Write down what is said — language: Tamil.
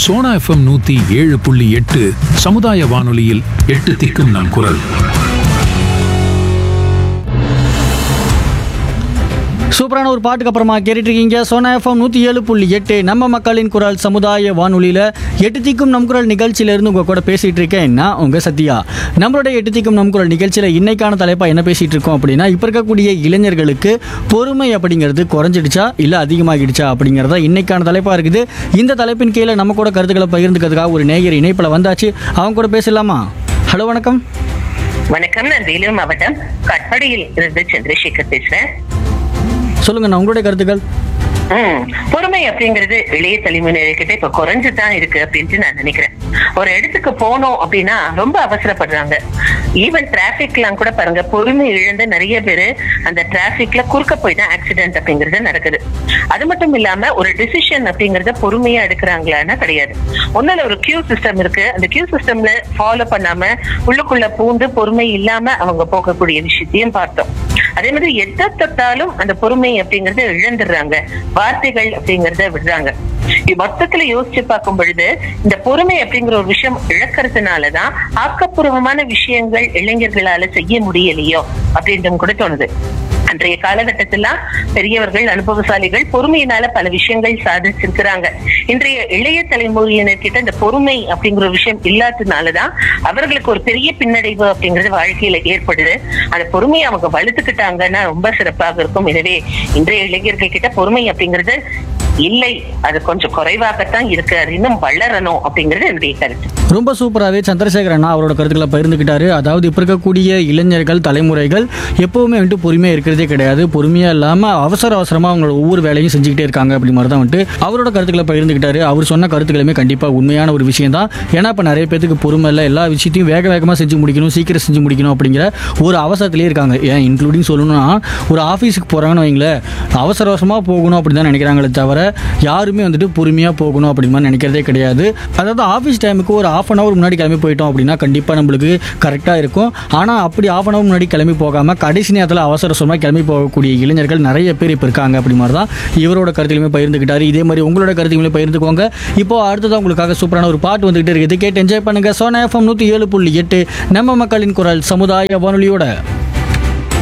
சோனா எஃப்எம் நூத்தி ஏழு புள்ளி எட்டு சமுதாய வானொலியில் எட்டு திக்கும் நம் குரல் சூப்பரான ஒரு பாட்டுக்கு அப்புறமா கேட்டுட்டு இருக்கீங்க சோனா எஃப்எம் நூற்றி ஏழு புள்ளி எட்டு நம்ம மக்களின் குரல் சமுதாய வானொலியில் எட்டு திக்கும் நம் குரல் நிகழ்ச்சியிலேருந்து உங்கள் கூட பேசிகிட்டு இருக்கேன் நான் உங்கள் சத்யா நம்மளுடைய எட்டு திக்கும் நம் குரல் நிகழ்ச்சியில் இன்னைக்கான தலைப்பாக என்ன பேசிகிட்டு இருக்கோம் அப்படின்னா இப்போ இருக்கக்கூடிய இளைஞர்களுக்கு பொறுமை அப்படிங்கிறது குறைஞ்சிடுச்சா இல்லை அதிகமாகிடுச்சா அப்படிங்கிறதா இன்னைக்கான தலைப்பாக இருக்குது இந்த தலைப்பின் கீழே நம்ம கூட கருத்துக்களை பகிர்ந்துக்கிறதுக்காக ஒரு நேயர் இணைப்பில் வந்தாச்சு அவங்க கூட பேசலாமா ஹலோ வணக்கம் வணக்கம் நான் வேலூர் மாவட்டம் கட்படியில் இருந்து சந்திரசேகர் பேசுறேன் சொல்லுங்கண்ணா உங்களுடைய கருத்துக்கள் ம், பொறுமை அப்படிங்கிறது இளைய தலைமுறைகிட்ட இப்ப குறைஞ்சுதான் இருக்கு அப்படின்ட்டு நான் நினைக்கிறேன் ஒரு இடத்துக்கு போனோம் அப்படின்னா ரொம்ப அவசரப்படுறாங்க ஈவன் டிராபிக்லாம் கூட பாருங்க பொறுமை இழந்து நிறைய பேரு அந்த டிராபிக்ல குறுக்க போய் தான் ஆக்சிடென்ட் அப்படிங்கிறது நடக்குது அது மட்டும் இல்லாம ஒரு டிசிஷன் அப்படிங்கறத பொறுமையா எடுக்கிறாங்களான்னா கிடையாது ஒண்ணுல ஒரு கியூ சிஸ்டம் இருக்கு அந்த கியூ சிஸ்டம்ல ஃபாலோ பண்ணாம உள்ளுக்குள்ள பூந்து பொறுமை இல்லாம அவங்க போகக்கூடிய விஷயத்தையும் பார்த்தோம் அதே மாதிரி எத்த தொட்டாலும் அந்த பொறுமை அப்படிங்கறத இழந்துடுறாங்க வார்த்தைகள் அப்படிங்கறத விடுறாங்க இது மொத்தத்துல யோசிச்சு பார்க்கும் பொழுது இந்த பொறுமை அப்படிங்கிற ஒரு விஷயம் இழக்கிறதுனாலதான் ஆக்கப்பூர்வமான விஷயங்கள் இளைஞர்களால செய்ய முடியலையோ அப்படின்றது கூட தோணுது அன்றைய காலகட்டத்துல பெரியவர்கள் அனுபவசாலிகள் பொறுமையினால பல விஷயங்கள் சாதிச்சிருக்கிறாங்க இன்றைய இளைய தலைமுறையினர்கிட்ட இந்த பொறுமை அப்படிங்கிற ஒரு விஷயம் இல்லாததுனாலதான் அவர்களுக்கு ஒரு பெரிய பின்னடைவு அப்படிங்கிறது வாழ்க்கையில ஏற்படுது அந்த பொறுமையை அவங்க வலுத்துக்கிட்டாங்கன்னா ரொம்ப சிறப்பாக இருக்கும் எனவே இன்றைய இளைஞர்கள் கிட்ட பொறுமை அப்படிங்கிறது இல்லை அது கொஞ்சம் குறைவாகத்தான் இருக்கு அது இன்னும் வளரணும் அப்படிங்கிறது என்னுடைய கருத்து ரொம்ப சூப்பராகவே சந்திரசேகர் அண்ணா அவரோட கருத்துக்களை பகிர்ந்துக்கிட்டாரு அதாவது இப்போ இருக்கக்கூடிய இளைஞர்கள் தலைமுறைகள் எப்போவுமே வந்துட்டு பொறுமையாக இருக்கிறதே கிடையாது பொறுமையாக இல்லாமல் அவசர அவசரமாக அவங்களோட ஒவ்வொரு வேலையும் செஞ்சுக்கிட்டே இருக்காங்க அப்படி மாதிரி தான் வந்துட்டு அவரோட கருத்துக்களை பகிர்ந்துக்கிட்டாரு அவர் சொன்ன கருத்துக்களுமே கண்டிப்பாக உண்மையான ஒரு விஷயம் தான் ஏன்னா இப்போ நிறைய பேத்துக்கு பொறுமை இல்லை எல்லா விஷயத்தையும் வேக வேகமாக செஞ்சு முடிக்கணும் சீக்கிரம் செஞ்சு முடிக்கணும் அப்படிங்கிற ஒரு அவசரத்திலே இருக்காங்க ஏன் இன்க்ளூடிங் சொல்லணும்னா ஒரு ஆஃபீஸுக்கு போகிறாங்கன்னு வைங்களேன் அவசர அவசரமாக போகணும் அப்படி தான் நினைக்கிறாங்களே தவிர யாருமே வந்துட்டு பொறுமையாக போகணும் அப்படி மாதிரி நினைக்கிறதே கிடையாது அதாவது ஆஃபீஸ் டைமுக்கு ஒரு ஆஃப் அன் ஹவர் முன்னாடி கிளம்பி போயிட்டோம் அப்படின்னா கண்டிப்பாக நம்மளுக்கு கரெக்டாக இருக்கும் ஆனால் அப்படி ஆஃப் அன் ஹவர் முன்னாடி கிளம்பி போகாமல் கடைசி நேரத்தில் அவசர அவசரமாக கிளம்பி போகக்கூடிய இளைஞர்கள் நிறைய பேர் இப்போ இருக்காங்க அப்படி மாதிரி தான் இவரோட கருத்துலையுமே பகிர்ந்துக்கிட்டாரு இதே மாதிரி உங்களோட கருத்துக்களையும் பகிர்ந்துக்கோங்க இப்போ அடுத்ததான் உங்களுக்காக சூப்பரான ஒரு பாட்டு வந்துகிட்டு இருக்குது கேட்டு என்ஜாய் பண்ணுங்க சோனா எஃப்எம் நூற்றி ஏழு புள்ளி எட்டு நம்ம மக்களின் குரல் சமுதாய வானொலியோட